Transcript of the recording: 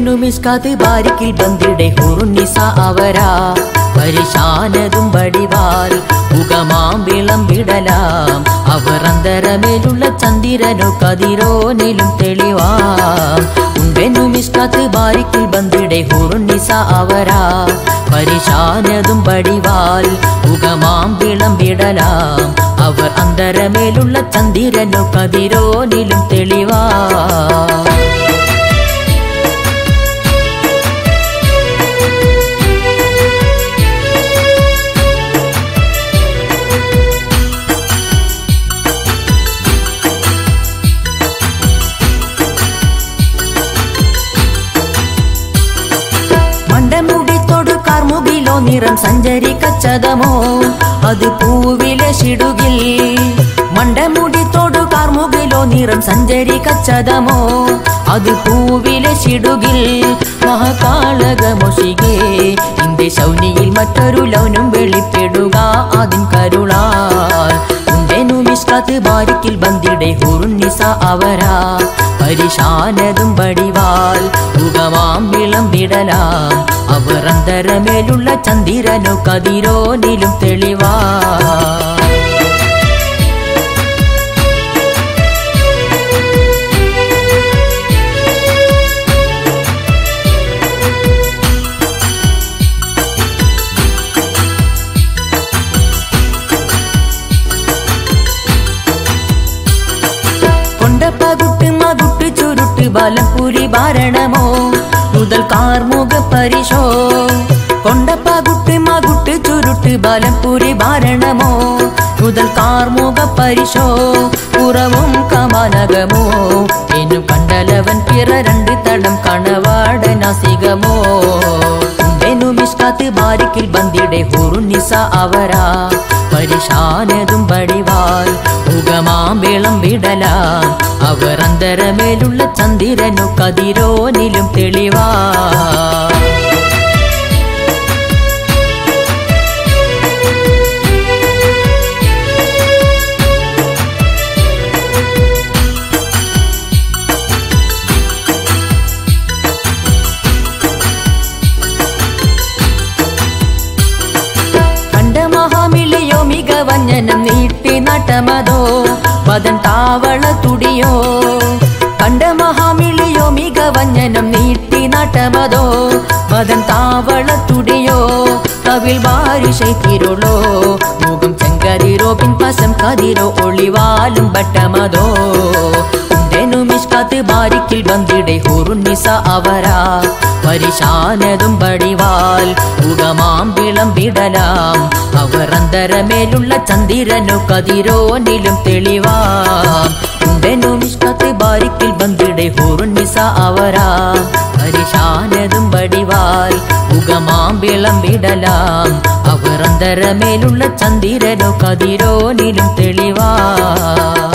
ഉണ്ടെന്നു മിസ്കാത്ത് ബാരിക്കിൽ ബന്ദിടെ ഹുറുന്നിസ അവരാ പരിശാനതും വടിവാൽ മുഖമാം വിളമ്പിടലാം അവർ അന്തരമേലുള്ള ചന്ദ്രനോ കതിരോനിലും തെളിവാം ഉണ്ടെന്നു മിസ്കാത്ത് ബാരിക്കിൽ ബന്ദിടെ ഹുറുന്നിസ അവരാ പരിശാനതും വടിവാൽ മുഖമാം വിളമ്പിടലാം അവർ അന്തരമേലുള്ള ചന്ദ്രനോ കതിരോനിലും തെളിവാ മണ്ടമുടി തൊടു കാർമുകിലോ നിറം സഞ്ചരിക്കച്ചതമോ അത് പൂവിലെ ഷിടുകിൽ മണ്ടമുടി തൊടു കാർമുകിലോ നിറം സഞ്ചരിക്കച്ചതമോ അത് പൂവിലെ ഷിടുകിൽ മഹാകാളകമൊഷികേ ഇന്ത്യ ശൗനിയിൽ മറ്റൊരു ലൗനം വെളിപ്പെടുക അതിൻ കരുളാൽ ഉണ്ടെന്നു മിസ്കാത്ത് ബാരിക്കിൽ ബന്ദിടെ ഹുറുന്നിസ അവരാ പരിശാനതും വടിവാൽ മുഖമാം വിളമ്പിടലാം അവർ അന്തരമേലുള്ള ചന്ദ്രനോ കതിരോനിലും തെളിവാ കൊണ്ടപ്പകുട്ട് മകുട്ട് ചുരുട്ട് ബലപുരി ഭരണമോ മുതൽ കാർമുക പരിശോ കൊണ്ടപ്പകുട്ട് മകുട്ട് ചുരുട്ട് ബലപുരി ഭരണമോ മുതൽ കാർമുക പരിശോ പുറവും കമാനകമോ എന്നു കണ്ടലവൻ പിറ രണ്ട് തടം കണവാട നാസികമോ ഉണ്ടെന്നു മിഷ്കാത്ത് ബാരിക്കിൽ ബന്ദിടെ ഹുറുനിസ അവരാ പരിശാനതും വടിവാൽ മുഖമാം വിളം വിടലാം അവർ അന്തരമേലുള്ള ചന്ദ്രനു കതിരോനിലും തെളിവാ കണ്ട മഹാമിളിയോ മികവഞ്ഞനം നീട്ടി നട്ടമതോ പദൻ താവള തുടിയോ കണ്ട മഹാമിളിയോ മികവഞ്ഞനം നീട്ടി നട്ടമതോ പദൻ താവള തുടിയോ കവിൽ ബാരിശൈത്തിരുളോ മുഖം ചെങ്കതിരോ പിൻപസം കതിരോ ഒളിവാലും ബട്ടമതോ ഉണ്ടെന്നു മിഷ്കാത്ത് ബാരിക്കിൽ ബന്ദിടെ ഹുറുന്നിസ അവരാ പരിശാനതും വടിവാൽ മുഖമാം വിളമ്പിടലാം അവർ അന്തരമേലുള്ള ചന്ദ്രനു കതിരോനിലും തെളിവാം ഉണ്ടെന്നു മിഷ്കാത്ത് ബാരിക്കിൽ ബന്ദിടെ ഹുറുന്നിസ അവരാ പരിശാനതും വടിവാൽ മുഖമാം വിളമ്പിടലാം അവർ അന്തരമേലുള്ള ചന്ദ്രനു കതിരോനിലും തെളിവാ